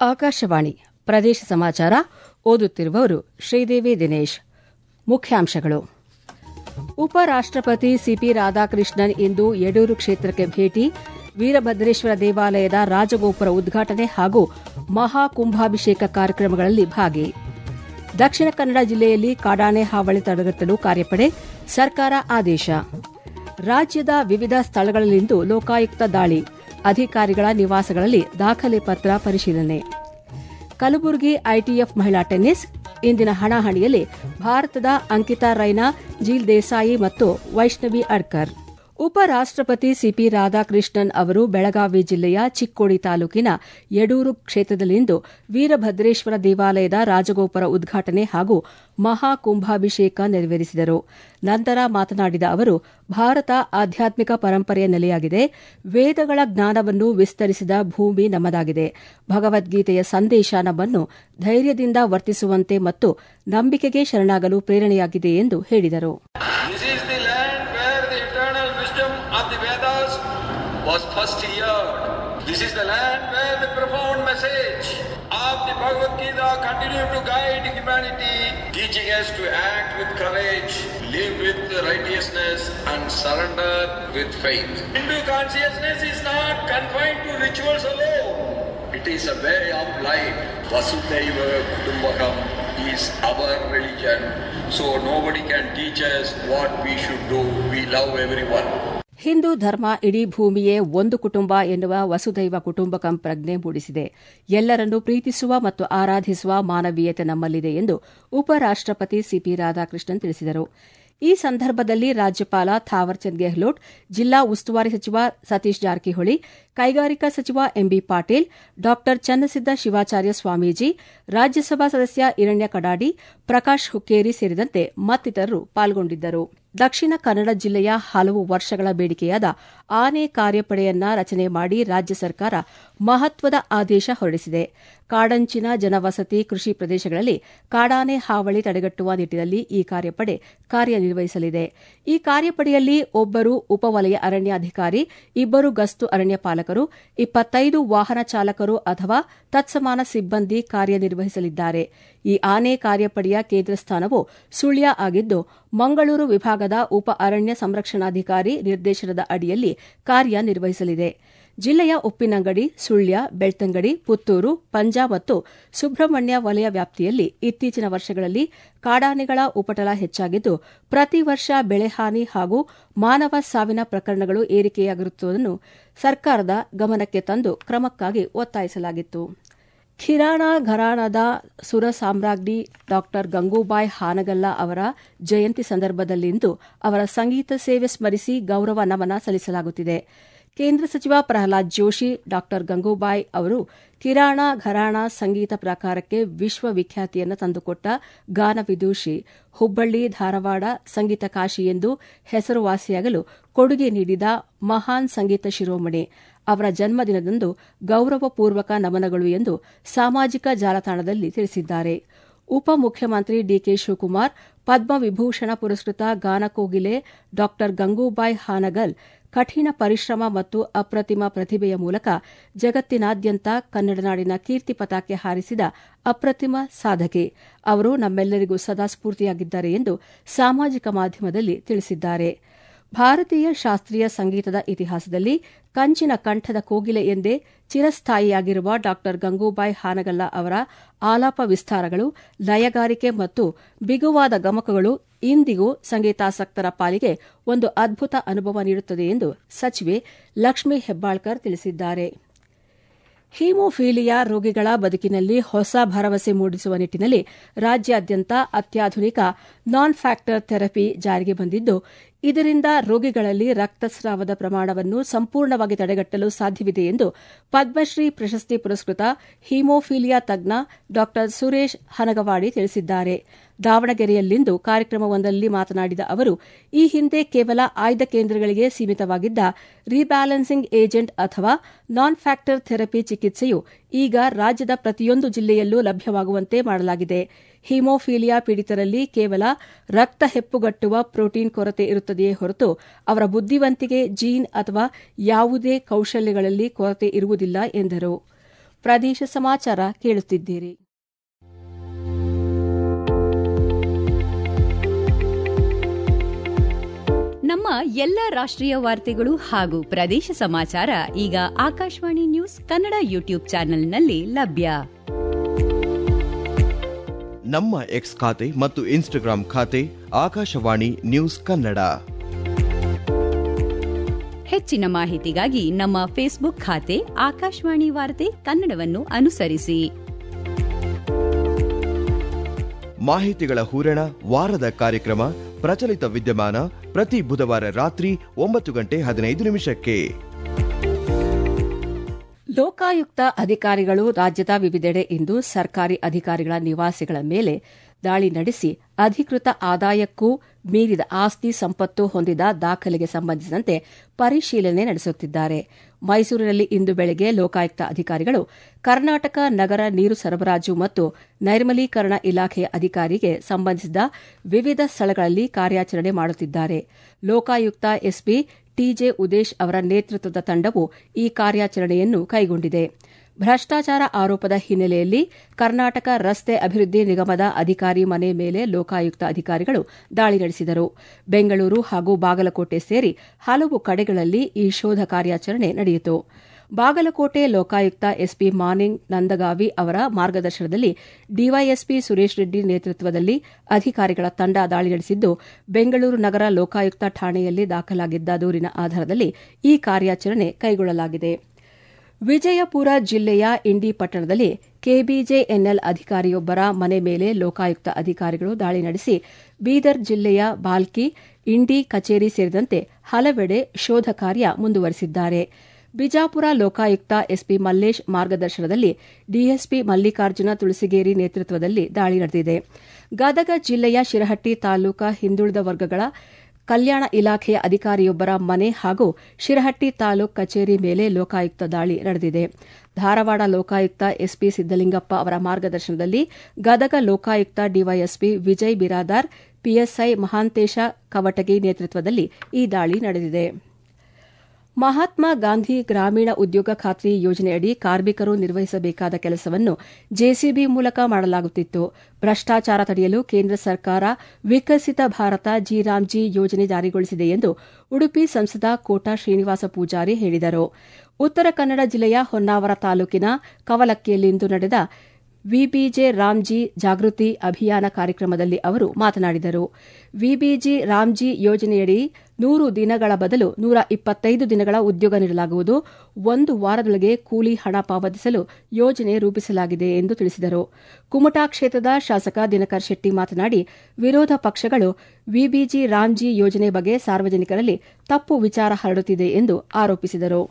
ಆಕಾಶವಾಣಿ ಪ್ರದೇಶ ಸಮಾಚಾರ ಓದುತ್ತಿರುವವರು ಶ್ರೀದೇವಿ ದಿನೇಶ್ ಮುಖ್ಯಾಂಶಗಳು ಉಪರಾಷ್ಟಪತಿ ಸಿಪಿ ರಾಧಾಕೃಷ್ಣನ್ ಇಂದು ಯಡೂರು ಕ್ಷೇತ್ರಕ್ಕೆ ಭೇಟಿ ವೀರಭದ್ರೇಶ್ವರ ದೇವಾಲಯದ ರಾಜಗೋಪುರ ಉದ್ಘಾಟನೆ ಹಾಗೂ ಮಹಾಕುಂಭಾಭಿಷೇಕ ಕಾರ್ಯಕ್ರಮಗಳಲ್ಲಿ ಭಾಗಿ ದಕ್ಷಿಣ ಕನ್ನಡ ಜಿಲ್ಲೆಯಲ್ಲಿ ಕಾಡಾನೆ ಹಾವಳಿ ತಡೆಗಟ್ಟಲು ಕಾರ್ಯಪಡೆ ಸರ್ಕಾರ ಆದೇಶ ರಾಜ್ಯದ ವಿವಿಧ ಸ್ಥಳಗಳಲ್ಲಿಂದು ಲೋಕಾಯುಕ್ತ ದಾಳಿ ಅಧಿಕಾರಿಗಳ ನಿವಾಸಗಳಲ್ಲಿ ದಾಖಲೆ ಪತ್ರ ಪರಿಶೀಲನೆ ಕಲಬುರಗಿ ಐಟಿಎಫ್ ಮಹಿಳಾ ಟೆನ್ನಿಸ್ ಇಂದಿನ ಹಣಾಹಣಿಯಲ್ಲಿ ಭಾರತದ ಅಂಕಿತಾ ರೈನಾ ಜೀಲ್ ದೇಸಾಯಿ ಮತ್ತು ವೈಷ್ಣವಿ ಅಡ್ಕರ್ ಉಪರಾಷ್ಟಪತಿ ಸಿಪಿ ರಾಧಾಕೃಷ್ಣನ್ ಅವರು ಬೆಳಗಾವಿ ಜಿಲ್ಲೆಯ ಚಿಕ್ಕೋಡಿ ತಾಲೂಕಿನ ಯಡೂರು ಕ್ಷೇತ್ರದಲ್ಲಿಂದು ವೀರಭದ್ರೇಶ್ವರ ದೇವಾಲಯದ ರಾಜಗೋಪುರ ಉದ್ಘಾಟನೆ ಹಾಗೂ ಮಹಾಕುಂಭಾಭಿಷೇಕ ನೆರವೇರಿಸಿದರು ನಂತರ ಮಾತನಾಡಿದ ಅವರು ಭಾರತ ಆಧ್ಯಾತ್ಮಿಕ ಪರಂಪರೆಯ ನೆಲೆಯಾಗಿದೆ ವೇದಗಳ ಜ್ಞಾನವನ್ನು ವಿಸ್ತರಿಸಿದ ಭೂಮಿ ನಮ್ಮದಾಗಿದೆ ಭಗವದ್ಗೀತೆಯ ಸಂದೇಶ ನಮ್ಮನ್ನು ಧೈರ್ಯದಿಂದ ವರ್ತಿಸುವಂತೆ ಮತ್ತು ನಂಬಿಕೆಗೆ ಶರಣಾಗಲು ಪ್ರೇರಣೆಯಾಗಿದೆ ಎಂದು ಹೇಳಿದರು This is the land where the eternal wisdom of the Vedas was first heard. This is the land where the profound message of the Bhagavad Gita continued to guide humanity, teaching us to act with courage, live with righteousness, and surrender with faith. Hindu consciousness is not confined to rituals alone. It is a way of life. Vasudhaiva Kutumbakam is our religion. So nobody can teach us what we should do. We love everyone. Hindu ಧರ್ಮ ಇಡೀ ಭೂಮಿಯೇ ಒಂದು ಕುಟುಂಬ ಎನ್ನುವ ವಸುದೈವ ಕುಟುಂಬಕಂ ಪ್ರಜ್ಞೆ ಮೂಡಿಸಿದೆ ಎಲ್ಲರನ್ನೂ ಪ್ರೀತಿಸುವ ಮತ್ತು ಆರಾಧಿಸುವ ಮಾನವೀಯತೆ ನಮ್ಮಲ್ಲಿದೆ ಎಂದು ಉಪರಾಷ್ಟಪತಿ ಸಿಪಿ ರಾಧಾಕೃಷ್ಣನ್ ತಿಳಿಸಿದರು ಈ ಸಂದರ್ಭದಲ್ಲಿ ರಾಜ್ಯಪಾಲ ಥಾವರ್ಚಂದ್ ಗೆಹ್ಲೋಟ್ ಜಿಲ್ಲಾ ಉಸ್ತುವಾರಿ ಸಚಿವ ಸತೀಶ್ ಜಾರಕಿಹೊಳಿ ಕೈಗಾರಿಕಾ ಸಚಿವ ಎಂಬಿ ಪಾಟೀಲ್ ಡಾ ಚನ್ನಸಿದ್ದ ಶಿವಾಚಾರ್ಯ ಸ್ವಾಮೀಜಿ ರಾಜ್ಯಸಭಾ ಸದಸ್ಯ ಇರಣ್ಯ ಕಡಾಡಿ ಪ್ರಕಾಶ್ ಹುಕ್ಕೇರಿ ಸೇರಿದಂತೆ ಮತ್ತಿತರರು ಪಾಲ್ಗೊಂಡಿದ್ದರು ದಕ್ಷಿಣ ಕನ್ನಡ ಜಿಲ್ಲೆಯ ಹಲವು ವರ್ಷಗಳ ಬೇಡಿಕೆಯಾದ ಆನೆ ಕಾರ್ಯಪಡೆಯನ್ನ ರಚನೆ ಮಾಡಿ ರಾಜ್ಯ ಸರ್ಕಾರ ಮಹತ್ವದ ಆದೇಶ ಹೊರಡಿಸಿದೆ ಕಾಡಂಚಿನ ಜನವಸತಿ ಕೃಷಿ ಪ್ರದೇಶಗಳಲ್ಲಿ ಕಾಡಾನೆ ಹಾವಳಿ ತಡೆಗಟ್ಟುವ ನಿಟ್ಟಿನಲ್ಲಿ ಈ ಕಾರ್ಯಪಡೆ ಕಾರ್ಯನಿರ್ವಹಿಸಲಿದೆ ಈ ಕಾರ್ಯಪಡೆಯಲ್ಲಿ ಒಬ್ಬರು ಉಪವಲಯ ಅರಣ್ಯಾಧಿಕಾರಿ ಇಬ್ಬರು ಗಸ್ತು ಅರಣ್ಯ ಪಾಲಕರು ಇಪ್ಪತ್ತೈದು ವಾಹನ ಚಾಲಕರು ಅಥವಾ ತತ್ಸಮಾನ ಸಿಬ್ಬಂದಿ ಕಾರ್ಯನಿರ್ವಹಿಸಲಿದ್ದಾರೆ ಈ ಆನೆ ಕಾರ್ಯಪಡೆಯ ಕೇಂದ್ರ ಸ್ಥಾನವು ಸುಳ್ಯ ಆಗಿದ್ದು ಮಂಗಳೂರು ವಿಭಾಗದ ಉಪ ಅರಣ್ಯ ಸಂರಕ್ಷಣಾಧಿಕಾರಿ ನಿರ್ದೇಶನದ ಅಡಿಯಲ್ಲಿ ಕಾರ್ಯನಿರ್ವಹಿಸಲಿದೆ ಜಿಲ್ಲೆಯ ಉಪ್ಪಿನಂಗಡಿ ಸುಳ್ಯ ಬೆಳ್ತಂಗಡಿ ಪುತ್ತೂರು ಪಂಜಾ ಮತ್ತು ಸುಬ್ರಹ್ಮಣ್ಯ ವಲಯ ವ್ಯಾಪ್ತಿಯಲ್ಲಿ ಇತ್ತೀಚಿನ ವರ್ಷಗಳಲ್ಲಿ ಕಾಡಾನೆಗಳ ಉಪಟಳ ಹೆಚ್ಚಾಗಿದ್ದು ಪ್ರತಿ ವರ್ಷ ಬೆಳೆಹಾನಿ ಹಾಗೂ ಮಾನವ ಸಾವಿನ ಪ್ರಕರಣಗಳು ಏರಿಕೆಯಾಗಿರುವುದನ್ನು ಸರ್ಕಾರದ ಗಮನಕ್ಕೆ ತಂದು ಕ್ರಮಕ್ಕಾಗಿ ಒತ್ತಾಯಿಸಲಾಗಿತ್ತು ಖಿರಾಣ ಘರಾಣದ ಸುರ ಸಾಮ್ರಾಜ್ಞಿ ಡಾ ಗಂಗೂಬಾಯ್ ಹಾನಗಲ್ಲ ಅವರ ಜಯಂತಿ ಸಂದರ್ಭದಲ್ಲಿಂದು ಅವರ ಸಂಗೀತ ಸೇವೆ ಸ್ಮರಿಸಿ ಗೌರವ ನಮನ ಸಲ್ಲಿಸಲಾಗುತ್ತಿದೆ ಕೇಂದ್ರ ಸಚಿವ ಪ್ರಹ್ಲಾದ್ ಜೋಶಿ ಡಾ ಗಂಗೂಬಾಯ್ ಅವರು ಕಿರಾಣ ಘರಾಣ ಸಂಗೀತ ಪ್ರಕಾರಕ್ಕೆ ವಿಶ್ವವಿಖ್ಯಾತಿಯನ್ನು ತಂದುಕೊಟ್ಟ ಗಾನವಿದೂಷಿ ಹುಬ್ಬಳ್ಳಿ ಧಾರವಾಡ ಸಂಗೀತ ಕಾಶಿ ಎಂದು ಹೆಸರುವಾಸಿಯಾಗಲು ಕೊಡುಗೆ ನೀಡಿದ ಮಹಾನ್ ಸಂಗೀತ ಶಿರೋಮಣಿ ಅವರ ಜನ್ಮದಿನದಂದು ಗೌರವಪೂರ್ವಕ ನಮನಗಳು ಎಂದು ಸಾಮಾಜಿಕ ಜಾಲತಾಣದಲ್ಲಿ ತಿಳಿಸಿದ್ದಾರೆ ಉಪಮುಖ್ಯಮಂತ್ರಿ ಡಿಕೆ ಶಿವಕುಮಾರ್ ಪದ್ಮವಿಭೂಷಣ ಪುರಸ್ಕೃತ ಗಾನಕೋಗಿಲೆ ಡಾ ಗಂಗೂಬಾಯ್ ಹಾನಗಲ್ ಕಠಿಣ ಪರಿಶ್ರಮ ಮತ್ತು ಅಪ್ರತಿಮ ಪ್ರತಿಭೆಯ ಮೂಲಕ ಜಗತ್ತಿನಾದ್ಯಂತ ಕನ್ನಡ ನಾಡಿನ ಕೀರ್ತಿ ಪತಾಕೆ ಹಾರಿಸಿದ ಅಪ್ರತಿಮ ಸಾಧಕೆ ಅವರು ನಮ್ಮೆಲ್ಲರಿಗೂ ಸದಾ ಸ್ಫೂರ್ತಿಯಾಗಿದ್ದಾರೆ ಎಂದು ಸಾಮಾಜಿಕ ಮಾಧ್ಯಮದಲ್ಲಿ ತಿಳಿಸಿದ್ದಾರೆ ಭಾರತೀಯ ಶಾಸ್ತ್ರೀಯ ಸಂಗೀತದ ಇತಿಹಾಸದಲ್ಲಿ ಕಂಚಿನ ಕಂಠದ ಕೋಗಿಲೆ ಎಂದೇ ಚಿರಸ್ಥಾಯಿಯಾಗಿರುವ ಡಾ ಗಂಗೂಬಾಯ್ ಹಾನಗಲ್ಲ ಅವರ ಆಲಾಪ ವಿಸ್ತಾರಗಳು ಲಯಗಾರಿಕೆ ಮತ್ತು ಬಿಗುವಾದ ಗಮಕಗಳು ಇಂದಿಗೂ ಸಂಗೀತಾಸಕ್ತರ ಪಾಲಿಗೆ ಒಂದು ಅದ್ಭುತ ಅನುಭವ ನೀಡುತ್ತದೆ ಎಂದು ಸಚಿವೆ ಲಕ್ಷ್ಮೀ ಹೆಬ್ಬಾಳ್ಕರ್ ತಿಳಿಸಿದ್ದಾರೆ ಹೀಮೋಫೀಲಿಯಾ ರೋಗಿಗಳ ಬದುಕಿನಲ್ಲಿ ಹೊಸ ಭರವಸೆ ಮೂಡಿಸುವ ನಿಟ್ಟಿನಲ್ಲಿ ರಾಜ್ಯಾದ್ಯಂತ ಅತ್ಯಾಧುನಿಕ ನಾನ್ ಫ್ಯಾಕ್ಟರ್ ಥೆರಪಿ ಜಾರಿಗೆ ಬಂದಿದ್ದು ಇದರಿಂದ ರೋಗಿಗಳಲ್ಲಿ ರಕ್ತಸ್ರಾವದ ಪ್ರಮಾಣವನ್ನು ಸಂಪೂರ್ಣವಾಗಿ ತಡೆಗಟ್ಟಲು ಸಾಧ್ಯವಿದೆ ಎಂದು ಪದ್ಮಶ್ರೀ ಪ್ರಶಸ್ತಿ ಪುರಸ್ಕೃತ ಹೀಮೋಫೀಲಿಯಾ ತಜ್ಞ ಡಾ ಸುರೇಶ್ ಹನಗವಾಡಿ ತಿಳಿಸಿದ್ದಾರೆ ದಾವಣಗೆರೆಯಲ್ಲಿಂದು ಕಾರ್ಯಕ್ರಮವೊಂದರಲ್ಲಿ ಮಾತನಾಡಿದ ಅವರು ಈ ಹಿಂದೆ ಕೇವಲ ಆಯ್ದ ಕೇಂದ್ರಗಳಿಗೆ ಸೀಮಿತವಾಗಿದ್ದ ರೀಬ್ಯಾಲೆನ್ಸಿಂಗ್ ಏಜೆಂಟ್ ಅಥವಾ ನಾನ್ ಫ್ಯಾಕ್ಟರ್ ಥೆರಪಿ ಚಿಕಿತ್ಸೆಯು ಈಗ ರಾಜ್ಯದ ಪ್ರತಿಯೊಂದು ಜಿಲ್ಲೆಯಲ್ಲೂ ಲಭ್ಯವಾಗುವಂತೆ ಮಾಡಲಾಗಿದೆ ಹಿಮೋಫೀಲಿಯಾ ಪೀಡಿತರಲ್ಲಿ ಕೇವಲ ರಕ್ತ ಹೆಪ್ಪುಗಟ್ಟುವ ಪ್ರೋಟೀನ್ ಕೊರತೆ ಇರುತ್ತದೆಯೇ ಹೊರತು ಅವರ ಬುದ್ದಿವಂತಿಕೆ ಜೀನ್ ಅಥವಾ ಯಾವುದೇ ಕೌಶಲ್ಯಗಳಲ್ಲಿ ಕೊರತೆ ಇರುವುದಿಲ್ಲ ಎಂದರು ಪ್ರದೇಶ ಸಮಾಚಾರ ಕೇಳುತ್ತಿದ್ದೀರಿ ನಮ್ಮ ಎಲ್ಲ ರಾಷ್ಟ್ರೀಯ ವಾರ್ತೆಗಳು ಹಾಗೂ ಪ್ರದೇಶ ಸಮಾಚಾರ ಈಗ ಆಕಾಶವಾಣಿ ನ್ಯೂಸ್ ಕನ್ನಡ ಯೂಟ್ಯೂಬ್ ಚಾನೆಲ್ನಲ್ಲಿ ಲಭ್ಯ ನಮ್ಮ ಎಕ್ಸ್ ಖಾತೆ ಮತ್ತು ಇನ್ಸ್ಟಾಗ್ರಾಂ ಖಾತೆ ಆಕಾಶವಾಣಿ ನ್ಯೂಸ್ ಕನ್ನಡ ಹೆಚ್ಚಿನ ಮಾಹಿತಿಗಾಗಿ ನಮ್ಮ ಫೇಸ್ಬುಕ್ ಖಾತೆ ಆಕಾಶವಾಣಿ ವಾರ್ತೆ ಕನ್ನಡವನ್ನು ಅನುಸರಿಸಿ ಮಾಹಿತಿಗಳ ಹೂರಣ ವಾರದ ಕಾರ್ಯಕ್ರಮ ಪ್ರಚಲಿತ ವಿದ್ಯಮಾನ ಪ್ರತಿ ಬುಧವಾರ ರಾತ್ರಿ ಒಂಬತ್ತು ಗಂಟೆ ಹದಿನೈದು ನಿಮಿಷಕ್ಕೆ ಲೋಕಾಯುಕ್ತ ಅಧಿಕಾರಿಗಳು ರಾಜ್ಯದ ವಿವಿಧೆಡೆ ಇಂದು ಸರ್ಕಾರಿ ಅಧಿಕಾರಿಗಳ ನಿವಾಸಿಗಳ ಮೇಲೆ ದಾಳಿ ನಡೆಸಿ ಅಧಿಕೃತ ಆದಾಯಕ್ಕೂ ಮೀರಿದ ಆಸ್ತಿ ಸಂಪತ್ತು ಹೊಂದಿದ ದಾಖಲೆಗೆ ಸಂಬಂಧಿಸಿದಂತೆ ಪರಿಶೀಲನೆ ನಡೆಸುತ್ತಿದ್ದಾರೆ ಮೈಸೂರಿನಲ್ಲಿ ಇಂದು ಬೆಳಗ್ಗೆ ಲೋಕಾಯುಕ್ತ ಅಧಿಕಾರಿಗಳು ಕರ್ನಾಟಕ ನಗರ ನೀರು ಸರಬರಾಜು ಮತ್ತು ನೈರ್ಮಲೀಕರಣ ಇಲಾಖೆಯ ಅಧಿಕಾರಿಗೆ ಸಂಬಂಧಿಸಿದ ವಿವಿಧ ಸ್ಥಳಗಳಲ್ಲಿ ಕಾರ್ಯಾಚರಣೆ ಮಾಡುತ್ತಿದ್ದಾರೆ ಲೋಕಾಯುಕ್ತ ಎಸ್ಪಿ ಟಿಜೆ ಉದೇಶ್ ಅವರ ನೇತೃತ್ವದ ತಂಡವು ಈ ಕಾರ್ಯಾಚರಣೆಯನ್ನು ಕೈಗೊಂಡಿದೆ ಭ್ರಷ್ಟಾಚಾರ ಆರೋಪದ ಹಿನ್ನೆಲೆಯಲ್ಲಿ ಕರ್ನಾಟಕ ರಸ್ತೆ ಅಭಿವೃದ್ಧಿ ನಿಗಮದ ಅಧಿಕಾರಿ ಮನೆ ಮೇಲೆ ಲೋಕಾಯುಕ್ತ ಅಧಿಕಾರಿಗಳು ದಾಳಿ ನಡೆಸಿದರು ಬೆಂಗಳೂರು ಹಾಗೂ ಬಾಗಲಕೋಟೆ ಸೇರಿ ಹಲವು ಕಡೆಗಳಲ್ಲಿ ಈ ಶೋಧ ಕಾರ್ಯಾಚರಣೆ ನಡೆಯಿತು ಬಾಗಲಕೋಟೆ ಲೋಕಾಯುಕ್ತ ಎಸ್ಪಿ ಮಾನಿಂಗ್ ನಂದಗಾವಿ ಅವರ ಮಾರ್ಗದರ್ಶನದಲ್ಲಿ ಡಿವೈಎಸ್ಪಿ ಸುರೇಶ್ ರೆಡ್ಡಿ ನೇತೃತ್ವದಲ್ಲಿ ಅಧಿಕಾರಿಗಳ ತಂಡ ದಾಳಿ ನಡೆಸಿದ್ದು ಬೆಂಗಳೂರು ನಗರ ಲೋಕಾಯುಕ್ತ ಠಾಣೆಯಲ್ಲಿ ದಾಖಲಾಗಿದ್ದ ದೂರಿನ ಆಧಾರದಲ್ಲಿ ಈ ಕಾರ್ಯಾಚರಣೆ ಕೈಗೊಳ್ಳಲಾಗಿದೆ ವಿಜಯಪುರ ಜಿಲ್ಲೆಯ ಇಂಡಿ ಪಟ್ಟಣದಲ್ಲಿ ಕೆಬಿಜೆಎನ್ಎಲ್ ಅಧಿಕಾರಿಯೊಬ್ಬರ ಮನೆ ಮೇಲೆ ಲೋಕಾಯುಕ್ತ ಅಧಿಕಾರಿಗಳು ದಾಳಿ ನಡೆಸಿ ಬೀದರ್ ಜಿಲ್ಲೆಯ ಬಾಲ್ಕಿ ಇಂಡಿ ಕಚೇರಿ ಸೇರಿದಂತೆ ಹಲವೆಡೆ ಶೋಧ ಕಾರ್ಯ ಮುಂದುವರೆಸಿದ್ದಾರೆ ಬಿಜಾಪುರ ಲೋಕಾಯುಕ್ತ ಎಸ್ಪಿ ಮಲ್ಲೇಶ್ ಮಾರ್ಗದರ್ಶನದಲ್ಲಿ ಡಿಎಸ್ಪಿ ಮಲ್ಲಿಕಾರ್ಜುನ ತುಳಸಿಗೇರಿ ನೇತೃತ್ವದಲ್ಲಿ ದಾಳಿ ನಡೆದಿದೆ ಗದಗ ಜಿಲ್ಲೆಯ ಶಿರಹಟ್ಟಿ ತಾಲೂಕಾ ಹಿಂದುಳಿದ ವರ್ಗಗಳ ಕಲ್ಯಾಣ ಇಲಾಖೆಯ ಅಧಿಕಾರಿಯೊಬ್ಬರ ಮನೆ ಹಾಗೂ ಶಿರಹಟ್ಟಿ ತಾಲೂಕ್ ಕಚೇರಿ ಮೇಲೆ ಲೋಕಾಯುಕ್ತ ದಾಳಿ ನಡೆದಿದೆ ಧಾರವಾಡ ಲೋಕಾಯುಕ್ತ ಎಸ್ಪಿ ಸಿದ್ದಲಿಂಗಪ್ಪ ಅವರ ಮಾರ್ಗದರ್ಶನದಲ್ಲಿ ಗದಗ ಲೋಕಾಯುಕ್ತ ಡಿವೈಎಸ್ಪಿ ವಿಜಯ್ ಬಿರಾದಾರ್ ಪಿಎಸ್ಐ ಮಹಾಂತೇಶ ಕವಟಗಿ ನೇತೃತ್ವದಲ್ಲಿ ಈ ದಾಳಿ ನಡೆದಿದೆ ಮಹಾತ್ಮ ಗಾಂಧಿ ಗ್ರಾಮೀಣ ಉದ್ಯೋಗ ಖಾತ್ರಿ ಯೋಜನೆಯಡಿ ಕಾರ್ಮಿಕರು ನಿರ್ವಹಿಸಬೇಕಾದ ಕೆಲಸವನ್ನು ಜೆಸಿಬಿ ಮೂಲಕ ಮಾಡಲಾಗುತ್ತಿತ್ತು ಭ್ರಷ್ಟಾಚಾರ ತಡೆಯಲು ಕೇಂದ್ರ ಸರ್ಕಾರ ವಿಕಸಿತ ಭಾರತ ಜಿ ರಾಮ್ಜಿ ಯೋಜನೆ ಜಾರಿಗೊಳಿಸಿದೆ ಎಂದು ಉಡುಪಿ ಸಂಸದ ಕೋಟಾ ಶ್ರೀನಿವಾಸ ಪೂಜಾರಿ ಹೇಳಿದರು ಉತ್ತರ ಕನ್ನಡ ಜಿಲ್ಲೆಯ ಹೊನ್ನಾವರ ತಾಲೂಕಿನ ಕವಲಕ್ಕಿಯಲ್ಲಿಂದು ನಡೆದ ವಿಬಿಜೆ ರಾಮ್ಜಿ ಜಾಗೃತಿ ಅಭಿಯಾನ ಕಾರ್ಯಕ್ರಮದಲ್ಲಿ ಅವರು ಮಾತನಾಡಿದರು ವಿಬಿಜಿ ರಾಮ್ಜಿ ಯೋಜನೆಯಡಿ ನೂರು ದಿನಗಳ ಬದಲು ನೂರ ಇಪ್ಪತ್ತೈದು ದಿನಗಳ ಉದ್ಯೋಗ ನೀಡಲಾಗುವುದು ಒಂದು ವಾರದೊಳಗೆ ಕೂಲಿ ಹಣ ಪಾವತಿಸಲು ಯೋಜನೆ ರೂಪಿಸಲಾಗಿದೆ ಎಂದು ತಿಳಿಸಿದರು ಕುಮಟಾ ಕ್ಷೇತ್ರದ ಶಾಸಕ ದಿನಕರ್ ಶೆಟ್ಟಿ ಮಾತನಾಡಿ ವಿರೋಧ ಪಕ್ಷಗಳು ವಿಬಿಜಿ ರಾಮ್ಜಿ ಯೋಜನೆ ಬಗ್ಗೆ ಸಾರ್ವಜನಿಕರಲ್ಲಿ ತಪ್ಪು ವಿಚಾರ ಹರಡುತ್ತಿದೆ ಎಂದು ಆರೋಪಿಸಿದರು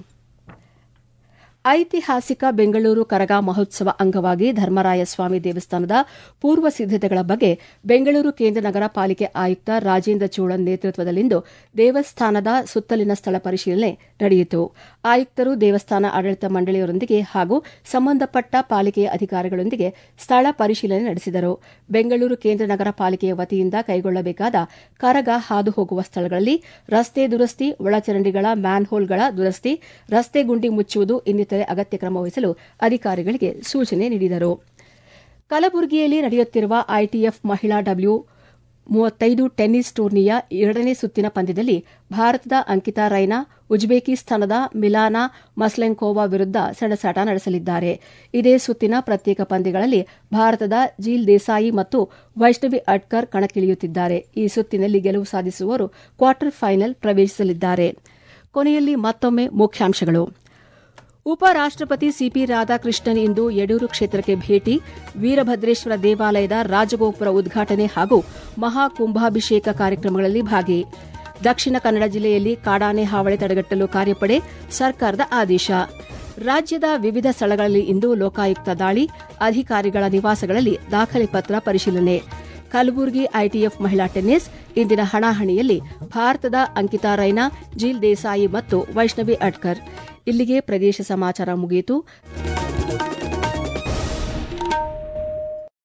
ಐತಿಹಾಸಿಕ ಬೆಂಗಳೂರು ಕರಗ ಮಹೋತ್ಸವ ಅಂಗವಾಗಿ ಧರ್ಮರಾಯಸ್ವಾಮಿ ದೇವಸ್ಥಾನದ ಪೂರ್ವ ಸಿದ್ದತೆಗಳ ಬಗ್ಗೆ ಬೆಂಗಳೂರು ಕೇಂದ್ರ ನಗರ ಪಾಲಿಕೆ ಆಯುಕ್ತ ರಾಜೇಂದ್ರ ಚೋಳನ್ ನೇತೃತ್ವದಲ್ಲಿಂದು ದೇವಸ್ಥಾನದ ಸುತ್ತಲಿನ ಸ್ಥಳ ಪರಿಶೀಲನೆ ನಡೆಯಿತು ಆಯುಕ್ತರು ದೇವಸ್ಥಾನ ಆಡಳಿತ ಮಂಡಳಿಯವರೊಂದಿಗೆ ಹಾಗೂ ಸಂಬಂಧಪಟ್ಟ ಪಾಲಿಕೆಯ ಅಧಿಕಾರಿಗಳೊಂದಿಗೆ ಸ್ಥಳ ಪರಿಶೀಲನೆ ನಡೆಸಿದರು ಬೆಂಗಳೂರು ಕೇಂದ್ರ ನಗರ ಪಾಲಿಕೆಯ ವತಿಯಿಂದ ಕೈಗೊಳ್ಳಬೇಕಾದ ಕರಗ ಹಾದು ಹೋಗುವ ಸ್ಥಳಗಳಲ್ಲಿ ರಸ್ತೆ ದುರಸ್ತಿ ಒಳಚರಂಡಿಗಳ ಮ್ಯಾನ್ಹೋಲ್ಗಳ ದುರಸ್ತಿ ರಸ್ತೆ ಗುಂಡಿ ಮುಚ್ಚುವುದು ಇನ್ನಿತರೆ ಅಗತ್ಯ ಕ್ರಮ ವಹಿಸಲು ಅಧಿಕಾರಿಗಳಿಗೆ ಸೂಚನೆ ನೀಡಿದರು ಕಲಬುರಗಿಯಲ್ಲಿ ನಡೆಯುತ್ತಿರುವ ಐಟಿಎಫ್ ಮಹಿಳಾ ಡಬ್ಲ್ಯೂ ಮೂವತ್ತೈದು ಟೆನ್ನಿಸ್ ಟೂರ್ನಿಯ ಎರಡನೇ ಸುತ್ತಿನ ಪಂದ್ಯದಲ್ಲಿ ಭಾರತದ ಅಂಕಿತಾ ರೈನಾ ಉಜ್ಬೇಕಿಸ್ತಾನದ ಮಿಲಾನಾ ಮಸ್ಲೆಂಕೋವಾ ವಿರುದ್ಧ ಸೆಣಸಾಟ ನಡೆಸಲಿದ್ದಾರೆ ಇದೇ ಸುತ್ತಿನ ಪ್ರತ್ಯೇಕ ಪಂದ್ಯಗಳಲ್ಲಿ ಭಾರತದ ಜೀಲ್ ದೇಸಾಯಿ ಮತ್ತು ವೈಷ್ಣವಿ ಅಡ್ಕರ್ ಕಣಕ್ಕಿಳಿಯುತ್ತಿದ್ದಾರೆ ಈ ಸುತ್ತಿನಲ್ಲಿ ಗೆಲುವು ಸಾಧಿಸುವವರು ಕ್ವಾರ್ಟರ್ ಫೈನಲ್ ಪ್ರವೇಶಿಸಲಿದ್ದಾರೆ ಕೊನೆಯಲ್ಲಿ ಮತ್ತೊಮ್ಮೆ ಮುಖ್ಯಾಂಶಗಳು ಉಪರಾಷ್ಟಪತಿ ಸಿಪಿ ರಾಧಾಕೃಷ್ಣನ್ ಇಂದು ಯಡೂರು ಕ್ಷೇತ್ರಕ್ಕೆ ಭೇಟಿ ವೀರಭದ್ರೇಶ್ವರ ದೇವಾಲಯದ ರಾಜಗೋಪುರ ಉದ್ಘಾಟನೆ ಹಾಗೂ ಮಹಾಕುಂಭಾಭಿಷೇಕ ಕಾರ್ಯಕ್ರಮಗಳಲ್ಲಿ ಭಾಗಿ ದಕ್ಷಿಣ ಕನ್ನಡ ಜಿಲ್ಲೆಯಲ್ಲಿ ಕಾಡಾನೆ ಹಾವಳಿ ತಡೆಗಟ್ಟಲು ಕಾರ್ಯಪಡೆ ಸರ್ಕಾರದ ಆದೇಶ ರಾಜ್ಯದ ವಿವಿಧ ಸ್ಥಳಗಳಲ್ಲಿ ಇಂದು ಲೋಕಾಯುಕ್ತ ದಾಳಿ ಅಧಿಕಾರಿಗಳ ನಿವಾಸಗಳಲ್ಲಿ ದಾಖಲೆ ಪತ್ರ ಪರಿಶೀಲನೆ ಕಲಬುರಗಿ ಐಟಿಎಫ್ ಮಹಿಳಾ ಟೆನ್ನಿಸ್ ಇಂದಿನ ಹಣಾಹಣಿಯಲ್ಲಿ ಭಾರತದ ಅಂಕಿತಾ ರೈನಾ ಜೀಲ್ ದೇಸಾಯಿ ಮತ್ತು ವೈಷ್ಣವಿ ಅಡ್ಕರ್ ಇಲ್ಲಿಗೆ ಪ್ರದೇಶ ಸಮಾಚಾರ ಮುಗಿಯಿತು